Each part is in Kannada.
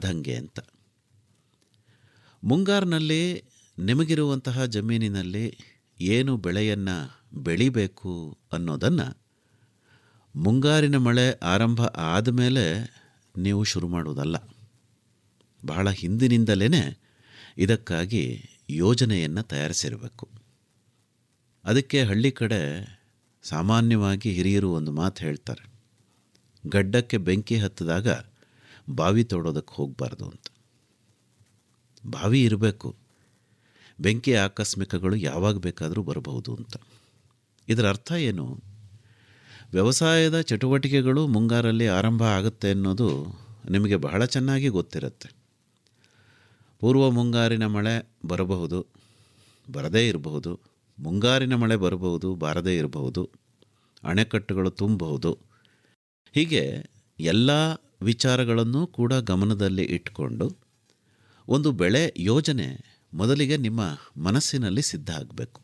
ಆದಂಗೆ ಅಂತ ಮುಂಗಾರಿನಲ್ಲಿ ನಿಮಗಿರುವಂತಹ ಜಮೀನಿನಲ್ಲಿ ಏನು ಬೆಳೆಯನ್ನು ಬೆಳಿಬೇಕು ಅನ್ನೋದನ್ನು ಮುಂಗಾರಿನ ಮಳೆ ಆರಂಭ ಆದಮೇಲೆ ನೀವು ಶುರು ಮಾಡುವುದಲ್ಲ ಬಹಳ ಹಿಂದಿನಿಂದಲೇ ಇದಕ್ಕಾಗಿ ಯೋಜನೆಯನ್ನು ತಯಾರಿಸಿರಬೇಕು ಅದಕ್ಕೆ ಹಳ್ಳಿ ಕಡೆ ಸಾಮಾನ್ಯವಾಗಿ ಹಿರಿಯರು ಒಂದು ಮಾತು ಹೇಳ್ತಾರೆ ಗಡ್ಡಕ್ಕೆ ಬೆಂಕಿ ಹತ್ತಿದಾಗ ಬಾವಿ ತೋಡೋದಕ್ಕೆ ಹೋಗಬಾರ್ದು ಅಂತ ಬಾವಿ ಇರಬೇಕು ಬೆಂಕಿ ಆಕಸ್ಮಿಕಗಳು ಯಾವಾಗ ಬೇಕಾದರೂ ಬರಬಹುದು ಅಂತ ಇದರ ಅರ್ಥ ಏನು ವ್ಯವಸಾಯದ ಚಟುವಟಿಕೆಗಳು ಮುಂಗಾರಲ್ಲಿ ಆರಂಭ ಆಗುತ್ತೆ ಅನ್ನೋದು ನಿಮಗೆ ಬಹಳ ಚೆನ್ನಾಗಿ ಗೊತ್ತಿರುತ್ತೆ ಪೂರ್ವ ಮುಂಗಾರಿನ ಮಳೆ ಬರಬಹುದು ಬರದೇ ಇರಬಹುದು ಮುಂಗಾರಿನ ಮಳೆ ಬರಬಹುದು ಬಾರದೇ ಇರಬಹುದು ಅಣೆಕಟ್ಟುಗಳು ತುಂಬಬಹುದು ಹೀಗೆ ಎಲ್ಲ ವಿಚಾರಗಳನ್ನು ಕೂಡ ಗಮನದಲ್ಲಿ ಇಟ್ಕೊಂಡು ಒಂದು ಬೆಳೆ ಯೋಜನೆ ಮೊದಲಿಗೆ ನಿಮ್ಮ ಮನಸ್ಸಿನಲ್ಲಿ ಸಿದ್ಧ ಆಗಬೇಕು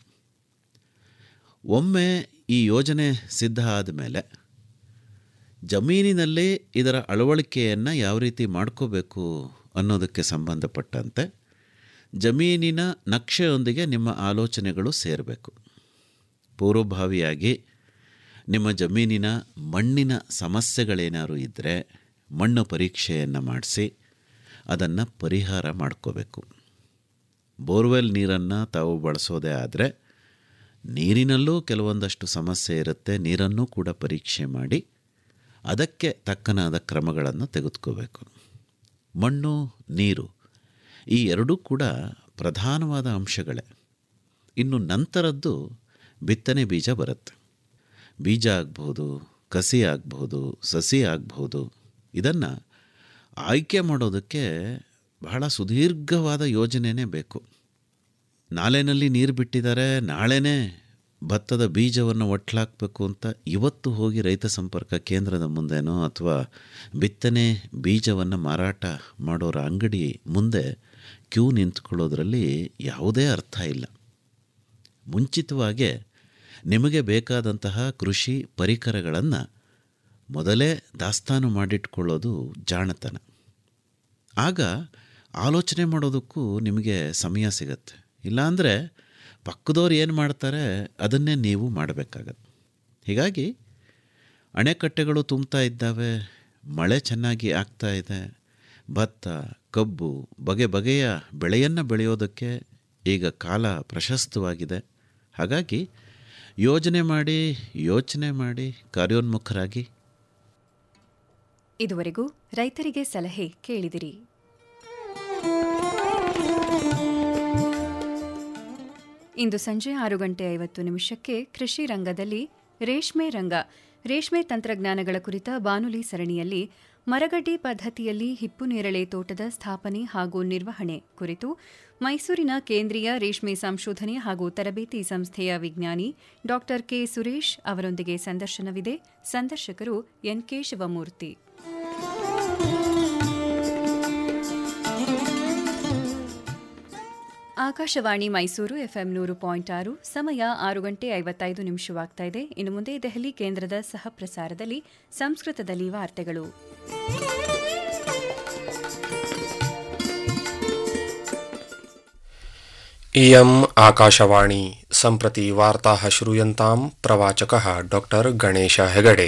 ಒಮ್ಮೆ ಈ ಯೋಜನೆ ಸಿದ್ಧ ಆದಮೇಲೆ ಜಮೀನಿನಲ್ಲಿ ಇದರ ಅಳವಡಿಕೆಯನ್ನು ಯಾವ ರೀತಿ ಮಾಡ್ಕೋಬೇಕು ಅನ್ನೋದಕ್ಕೆ ಸಂಬಂಧಪಟ್ಟಂತೆ ಜಮೀನಿನ ನಕ್ಷೆಯೊಂದಿಗೆ ನಿಮ್ಮ ಆಲೋಚನೆಗಳು ಸೇರಬೇಕು ಪೂರ್ವಭಾವಿಯಾಗಿ ನಿಮ್ಮ ಜಮೀನಿನ ಮಣ್ಣಿನ ಸಮಸ್ಯೆಗಳೇನಾದ್ರು ಇದ್ದರೆ ಮಣ್ಣು ಪರೀಕ್ಷೆಯನ್ನು ಮಾಡಿಸಿ ಅದನ್ನು ಪರಿಹಾರ ಮಾಡ್ಕೋಬೇಕು ಬೋರ್ವೆಲ್ ನೀರನ್ನು ತಾವು ಬಳಸೋದೇ ಆದರೆ ನೀರಿನಲ್ಲೂ ಕೆಲವೊಂದಷ್ಟು ಸಮಸ್ಯೆ ಇರುತ್ತೆ ನೀರನ್ನು ಕೂಡ ಪರೀಕ್ಷೆ ಮಾಡಿ ಅದಕ್ಕೆ ತಕ್ಕನಾದ ಕ್ರಮಗಳನ್ನು ತೆಗೆದುಕೋಬೇಕು ಮಣ್ಣು ನೀರು ಈ ಎರಡೂ ಕೂಡ ಪ್ರಧಾನವಾದ ಅಂಶಗಳೇ ಇನ್ನು ನಂತರದ್ದು ಬಿತ್ತನೆ ಬೀಜ ಬರುತ್ತೆ ಬೀಜ ಆಗ್ಬೋದು ಕಸಿ ಆಗ್ಬೋದು ಸಸಿ ಆಗ್ಬೋದು ಇದನ್ನು ಆಯ್ಕೆ ಮಾಡೋದಕ್ಕೆ ಬಹಳ ಸುದೀರ್ಘವಾದ ಯೋಜನೆಯೇ ಬೇಕು ನಾಲೆನಲ್ಲಿ ನೀರು ಬಿಟ್ಟಿದ್ದಾರೆ ನಾಳೆನೇ ಭತ್ತದ ಬೀಜವನ್ನು ಒಟ್ಲಾಕಬೇಕು ಅಂತ ಇವತ್ತು ಹೋಗಿ ರೈತ ಸಂಪರ್ಕ ಕೇಂದ್ರದ ಮುಂದೆನೋ ಅಥವಾ ಬಿತ್ತನೆ ಬೀಜವನ್ನು ಮಾರಾಟ ಮಾಡೋರ ಅಂಗಡಿ ಮುಂದೆ ಕ್ಯೂ ನಿಂತ್ಕೊಳ್ಳೋದ್ರಲ್ಲಿ ಯಾವುದೇ ಅರ್ಥ ಇಲ್ಲ ಮುಂಚಿತವಾಗೇ ನಿಮಗೆ ಬೇಕಾದಂತಹ ಕೃಷಿ ಪರಿಕರಗಳನ್ನು ಮೊದಲೇ ದಾಸ್ತಾನು ಮಾಡಿಟ್ಕೊಳ್ಳೋದು ಜಾಣತನ ಆಗ ಆಲೋಚನೆ ಮಾಡೋದಕ್ಕೂ ನಿಮಗೆ ಸಮಯ ಸಿಗತ್ತೆ ಇಲ್ಲಾಂದರೆ ಪಕ್ಕದವ್ರು ಏನು ಮಾಡ್ತಾರೆ ಅದನ್ನೇ ನೀವು ಮಾಡಬೇಕಾಗತ್ತೆ ಹೀಗಾಗಿ ಅಣೆಕಟ್ಟೆಗಳು ತುಂಬ್ತಾ ಇದ್ದಾವೆ ಮಳೆ ಚೆನ್ನಾಗಿ ಆಗ್ತಾ ಇದೆ ಭತ್ತ ಕಬ್ಬು ಬಗೆ ಬಗೆಯ ಬೆಳೆಯನ್ನು ಬೆಳೆಯೋದಕ್ಕೆ ಈಗ ಕಾಲ ಪ್ರಶಸ್ತವಾಗಿದೆ ಹಾಗಾಗಿ ಯೋಜನೆ ಮಾಡಿ ಯೋಚನೆ ಮಾಡಿ ಕಾರ್ಯೋನ್ಮುಖರಾಗಿ ಇದುವರೆಗೂ ರೈತರಿಗೆ ಸಲಹೆ ಕೇಳಿದಿರಿ ಇಂದು ಸಂಜೆ ಆರು ಗಂಟೆ ಐವತ್ತು ನಿಮಿಷಕ್ಕೆ ಕೃಷಿ ರಂಗದಲ್ಲಿ ರೇಷ್ಮೆ ರಂಗ ರೇಷ್ಮೆ ತಂತ್ರಜ್ಞಾನಗಳ ಕುರಿತ ಬಾನುಲಿ ಸರಣಿಯಲ್ಲಿ ಮರಗಡ್ಡಿ ಪದ್ಧತಿಯಲ್ಲಿ ಹಿಪ್ಪು ನೇರಳೆ ತೋಟದ ಸ್ಥಾಪನೆ ಹಾಗೂ ನಿರ್ವಹಣೆ ಕುರಿತು ಮೈಸೂರಿನ ಕೇಂದ್ರೀಯ ರೇಷ್ಮೆ ಸಂಶೋಧನೆ ಹಾಗೂ ತರಬೇತಿ ಸಂಸ್ಥೆಯ ವಿಜ್ಞಾನಿ ಡಾ ಕೆ ಸುರೇಶ್ ಅವರೊಂದಿಗೆ ಸಂದರ್ಶನವಿದೆ ಸಂದರ್ಶಕರು ಎನ್ಕೆ ಶಿವಮೂರ್ತಿ ಆಕಾಶವಾಣಿ ಮೈಸೂರು ಎಫ್ಎಂ ನೂರು ಪಾಯಿಂಟ್ ಆರು ಸಮಯ ಆರು ಗಂಟೆ ಐವತ್ತೈದು ನಿಮಿಷವಾಗ್ತಾ ಇದೆ ಇನ್ನು ಮುಂದೆ ದೆಹಲಿ ಕೇಂದ್ರದ ಸಹ ಪ್ರಸಾರದಲ್ಲಿ ಸಂಸ್ಕೃತದಲ್ಲಿ ವಾರ್ತೆಗಳು इयम् आकाशवाणी सम्प्रति वार्ताः श्रूयन्ताम् प्रवाचकः डॉक्टर गणेश हेगडे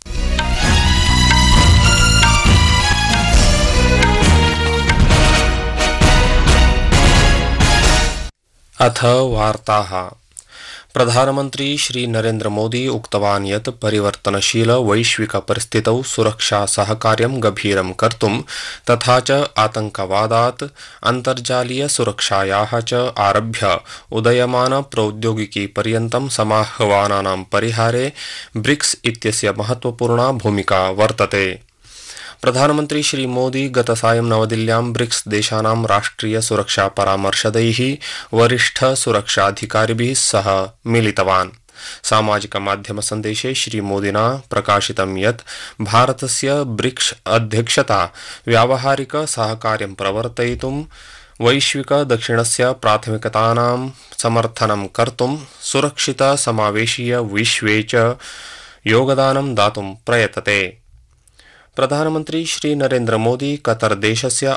अथ वार्ताः प्रधानमन्त्री श्री नरेन्द्र मोदी उक्तवान् यत् परिवर्तनशील वैश्विक परिस्थितौ सुरक्षा सहकार्यं गभीरं कर्तुं तथा च आतंकवादात् अन्तर्जालीय सुरक्षायाः च आरभ्य उदयमान प्रौद्योगिकी पर्यन्तं समाह्वानानां परिहारे ब्रिक्स इत्यस्य महत्वपूर्णा भूमिका वर्तते प्रधानमन्त्री श्रीमोदी गतसायं नवदिल्ल्यां ब्रिक्स देशानां राष्ट्रिय सुरक्षा परामर्शदैः वरिष्ठ सुरक्षाधिकारिभिः सह मिलितवान् सामाजिकमाध्यमसन्देशे श्रीमोदिना प्रकाशितं यत् भारतस्य ब्रिक्स अध्यक्षता व्यावहारिक सहकार्यं प्रवर्तयितुं वैश्विक दक्षिणस्य प्राथमिकतानां समर्थनं कर्तुं सुरक्षित समावेशीय विश्वे च योगदानं दातुं प्रयतते प्रधानमन्त्री श्री नरेन्द्र मोदी कतर देशस्य